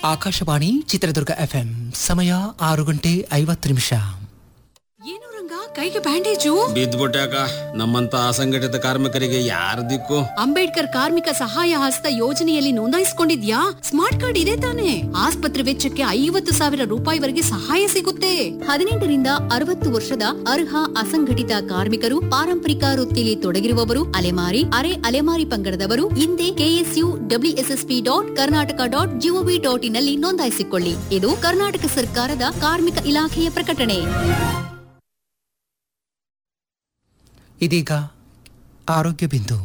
Akashvani Chitradurga FM ಸಮಯ ಆರು ಗಂಟೆ ಐವತ್ತು ನಿಮಿಷ ಏನು ರಂಗ ಕೈಗೆ ಬ್ಯಾಂಡೇಜು ಬಿದ್ದ್ಬಿಟ್ಯಾಕ ನಮ್ಮಂತ ಅಸಂಘಟಿತ ಕಾರ್ಮಿಕರಿಗೆ ಯಾರ ದಿಕ್ಕು ಅಂಬೇಡ್ಕರ್ ಕಾರ್ಮಿಕ ಸಹಾಯ ಹಸ್ತ ಯೋಜನೆಯಲ್ಲಿ ನೋಂದಾಯಿಸಿಕೊಂಡಿದ್ಯಾ ಸ್ಮಾರ್ಟ್ ಕಾರ್ಡ್ ಇದೆ ತಾನೆ ಆಸ್ಪತ್ರೆ ವೆಚ್ಚಕ್ಕೆ ಐವತ್ತು ಸಾವಿರ ರೂಪಾಯಿವರೆಗೆ ಸಹಾಯ ಸಿಗುತ್ತೆ ಹದಿನೆಂಟರಿಂದ ಅರವತ್ತು ವರ್ಷದ ಅರ್ಹ ಅಸಂಘಟಿತ ಕಾರ್ಮಿಕರು ಪಾರಂಪರಿಕ ವೃತ್ತಿಲಿ ತೊಡಗಿರುವವರು ಅಲೆಮಾರಿ ಅರೆ ಅಲೆಮಾರಿ ಪಂಗಡದವರು ಹಿಂದೆ KSU WSSP dot Karnataka dot GOV dot in ನಲ್ಲಿ ನೋಂದಾಯಿಸಿಕೊಳ್ಳಿ ಇದು ಕರ್ನಾಟಕ ಸರ್ಕಾರದ ಕಾರ್ಮಿಕ ಇಲಾಖೆಯ ಪ್ರಕಟಣೆ ಇದೀಗ ಆರೋಗ್ಯ ಬಿಂದು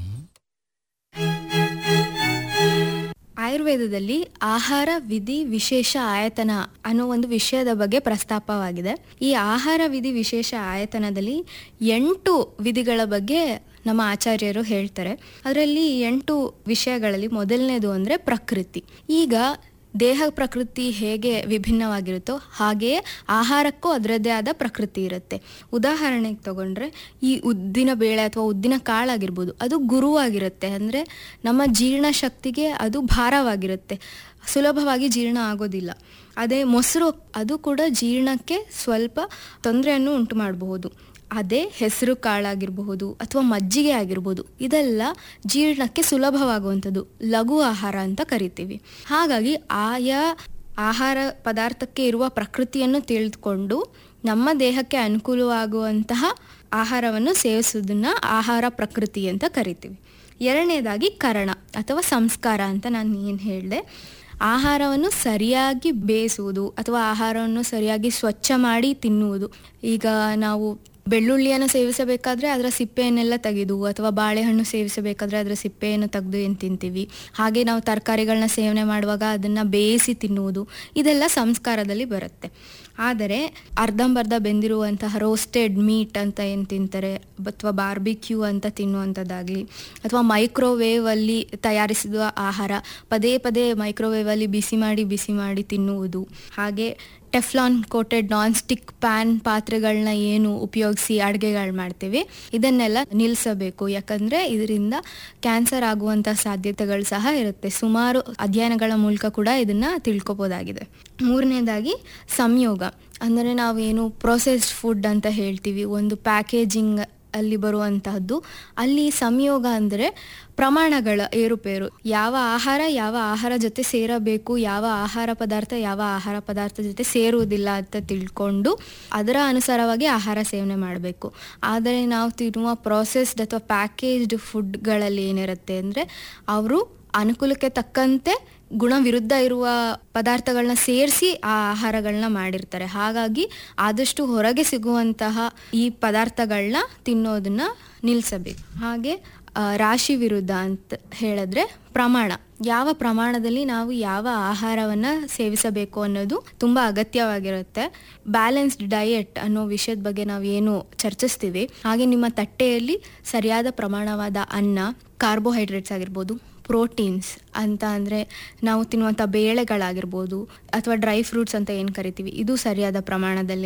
ಆಯುರ್ವೇದದಲ್ಲಿ ಆಹಾರ ವಿಧಿ ವಿಶೇಷ ಆಯತನ ಅನ್ನೋ ಒಂದು ವಿಷಯದ ಬಗ್ಗೆ ಪ್ರಸ್ತಾಪವಾಗಿದೆ ಈ ಆಹಾರ ವಿಧಿ ವಿಶೇಷ ಆಯತನದಲ್ಲಿ ಎಂಟು ವಿಧಿಗಳ ಬಗ್ಗೆ ನಮ್ಮ ಆಚಾರ್ಯರು ಹೇಳ್ತಾರೆ ಅದರಲ್ಲಿ ಎಂಟು ವಿಷಯಗಳಲ್ಲಿ ಮೊದಲನೇದು ಅಂದರೆ ಪ್ರಕೃತಿ ಈಗ ದೇಹ ಪ್ರಕೃತಿ ಹೇಗೆ ವಿಭಿನ್ನವಾಗಿರುತ್ತೋ ಹಾಗೆಯೇ ಆಹಾರಕ್ಕೂ ಅದರದ್ದೇ ಆದ ಪ್ರಕೃತಿ ಇರುತ್ತೆ ಉದಾಹರಣೆಗೆ ತಗೊಂಡ್ರೆ ಈ ಉದ್ದಿನ ಬೇಳೆ ಅಥವಾ ಉದ್ದಿನ ಕಾಳಾಗಿರ್ಬೋದು ಅದು ಗುರುವಾಗಿರುತ್ತೆ ಅಂದರೆ ನಮ್ಮ ಜೀರ್ಣಶಕ್ತಿಗೆ ಅದು ಭಾರವಾಗಿರುತ್ತೆ ಸುಲಭವಾಗಿ ಜೀರ್ಣ ಆಗೋದಿಲ್ಲ ಅದೇ ಮೊಸರು ಅದು ಕೂಡ ಜೀರ್ಣಕ್ಕೆ ಸ್ವಲ್ಪ ತೊಂದರೆಯನ್ನು ಉಂಟು ಮಾಡಬಹುದು ಅದೇ ಹೆಸರು ಕಾಳಾಗಿರಬಹುದು ಅಥವಾ ಮಜ್ಜಿಗೆ ಆಗಿರ್ಬೋದು ಇದೆಲ್ಲ ಜೀರ್ಣಕ್ಕೆ ಸುಲಭವಾಗುವಂಥದ್ದು ಲಘು ಆಹಾರ ಅಂತ ಕರಿತೀವಿ ಹಾಗಾಗಿ ಆಯಾ ಆಹಾರ ಪದಾರ್ಥಕ್ಕೆ ಇರುವ ಪ್ರಕೃತಿಯನ್ನು ತಿಳಿದುಕೊಂಡು ನಮ್ಮ ದೇಹಕ್ಕೆ ಅನುಕೂಲವಾಗುವಂತಹ ಆಹಾರವನ್ನು ಸೇವಿಸೋದನ್ನ ಆಹಾರ ಪ್ರಕೃತಿ ಅಂತ ಕರಿತೀವಿ ಎರಡನೇದಾಗಿ ಕರಣ ಅಥವಾ ಸಂಸ್ಕಾರ ಅಂತ ನಾನು ಏನು ಹೇಳಿದೆ ಆಹಾರವನ್ನು ಸರಿಯಾಗಿ ಬೇಯಿಸುವುದು ಅಥವಾ ಆಹಾರವನ್ನು ಸರಿಯಾಗಿ ಸ್ವಚ್ಛ ಮಾಡಿ ತಿನ್ನುವುದು ಈಗ ನಾವು ಬೆಳ್ಳುಳ್ಳಿಯನ್ನು ಸೇವಿಸಬೇಕಾದ್ರೆ ಅದರ ಸಿಪ್ಪೆಯನ್ನೆಲ್ಲ ತೆಗೆದು ಅಥವಾ ಬಾಳೆಹಣ್ಣು ಸೇವಿಸಬೇಕಾದ್ರೆ ಅದರ ಸಿಪ್ಪೆಯನ್ನು ತೆಗೆದು ಏನು ತಿಂತೀವಿ ಹಾಗೆ ನಾವು ತರಕಾರಿಗಳನ್ನ ಸೇವನೆ ಮಾಡುವಾಗ ಅದನ್ನು ಬೇಯಿಸಿ ತಿನ್ನುವುದು ಇದೆಲ್ಲ ಸಂಸ್ಕಾರದಲ್ಲಿ ಬರುತ್ತೆ ಆದರೆ ಅರ್ಧಂಬರ್ಧ ಬೆಂದಿರುವಂತಹ ರೋಸ್ಟೆಡ್ ಮೀಟ್ ಅಂತ ಏನು ತಿಂತಾರೆ ಅಥವಾ ಬಾರ್ಬಿಕ್ಯೂ ಅಂತ ತಿನ್ನುವಂಥದ್ದಾಗಲಿ ಅಥವಾ ಮೈಕ್ರೋವೇವಲ್ಲಿ ತಯಾರಿಸಿದ ಆಹಾರ ಪದೇ ಪದೇ ಮೈಕ್ರೋವೇವಲ್ಲಿ ಬಿಸಿ ಮಾಡಿ ಬಿಸಿ ಮಾಡಿ ತಿನ್ನುವುದು ಹಾಗೆ Teflon coated non stick pan ಪಾತ್ರೆಗಳನ್ನ ಏನು ಉಪಯೋಗಿಸಿ ಅಡುಗೆಗಳು ಮಾಡ್ತೀವಿ ಇದನ್ನೆಲ್ಲ ನಿಲ್ಲಿಸಬೇಕು ಯಾಕಂದರೆ ಇದರಿಂದ ಕ್ಯಾನ್ಸರ್ ಆಗುವಂಥ ಸಾಧ್ಯತೆಗಳು ಸಹ ಇರುತ್ತೆ ಸುಮಾರು ಅಧ್ಯಯನಗಳ ಮೂಲಕ ಕೂಡ ಇದನ್ನು ತಿಳ್ಕೊಬೋದಾಗಿದೆ ಮೂರನೇದಾಗಿ ಸಂಯೋಗ ಅಂದರೆ ನಾವೇನು ಪ್ರೊಸೆಸ್ಡ್ ಫುಡ್ ಅಂತ ಹೇಳ್ತೀವಿ ಒಂದು ಪ್ಯಾಕೇಜಿಂಗ್ ಅಲ್ಲಿ ಬರುವಂತಹದ್ದು ಅಲ್ಲಿ ಸಂಯೋಗ ಅಂದರೆ ಪ್ರಮಾಣಗಳ ಏರುಪೇರು ಯಾವ ಆಹಾರ ಯಾವ ಆಹಾರ ಜೊತೆ ಸೇರಬೇಕು ಯಾವ ಆಹಾರ ಪದಾರ್ಥ ಯಾವ ಆಹಾರ ಪದಾರ್ಥ ಜೊತೆ ಸೇರುವುದಿಲ್ಲ ಅಂತ ತಿಳ್ಕೊಂಡು ಅದರ ಅನುಸಾರವಾಗಿ ಆಹಾರ ಸೇವನೆ ಮಾಡಬೇಕು ಆದರೆ ನಾವು ತಿನ್ನುವ ಪ್ರೊಸೆಸ್ಡ್ ಅಥವಾ ಪ್ಯಾಕೇಜ್ಡ್ ಫುಡ್ಗಳಲ್ಲಿ ಏನಿರುತ್ತೆ ಅಂದರೆ ಅವರು ಅನುಕೂಲಕ್ಕೆ ತಕ್ಕಂತೆ ಗುಣ ವಿರುದ್ಧ ಇರುವ ಪದಾರ್ಥಗಳನ್ನ ಸೇರಿಸಿ ಆ ಆಹಾರಗಳನ್ನ ಮಾಡಿರ್ತಾರೆ ಹಾಗಾಗಿ ಆದಷ್ಟು ಹೊರಗೆ ಸಿಗುವಂತಹ ಈ ಪದಾರ್ಥಗಳನ್ನ ತಿನ್ನೋದನ್ನ ನಿಲ್ಲಿಸಬೇಕು ಹಾಗೆ ಆ, ರಾಶಿ ವಿರುದ್ಧ ಅಂತ ಹೇಳಿದ್ರೆ ಪ್ರಮಾಣ ಯಾವ ಪ್ರಮಾಣದಲ್ಲಿ ನಾವು ಯಾವ ಆಹಾರವನ್ನ ಸೇವಿಸಬೇಕು ಅನ್ನೋದು ತುಂಬಾ ಅಗತ್ಯವಾಗಿರುತ್ತೆ ಬ್ಯಾಲೆನ್ಸ್ಡ್ ಡಯಟ್ ಅನ್ನೋ ವಿಷಯದ ಬಗ್ಗೆ ನಾವು ಏನು ಚರ್ಚಿಸ್ತೀವಿ ಹಾಗೆ ನಿಮ್ಮ ತಟ್ಟೆಯಲ್ಲಿ ಸರಿಯಾದ ಪ್ರಮಾಣವಾದ ಅನ್ನ ಕಾರ್ಬೋಹೈಡ್ರೇಟ್ಸ್ ಆಗಿರ್ಬೋದು ಪ್ರೋಟೀನ್ಸ್ ಅಂತ ಅಂದರೆ ನಾವು ತಿನ್ನುವಂಥ ಬೇಳೆಗಳಾಗಿರ್ಬೋದು ಅಥವಾ ಡ್ರೈ ಫ್ರೂಟ್ಸ್ ಅಂತ ಏನು ಕರಿತೀವಿ ಇದು ಸರಿಯಾದ ಪ್ರಮಾಣದಲ್ಲಿ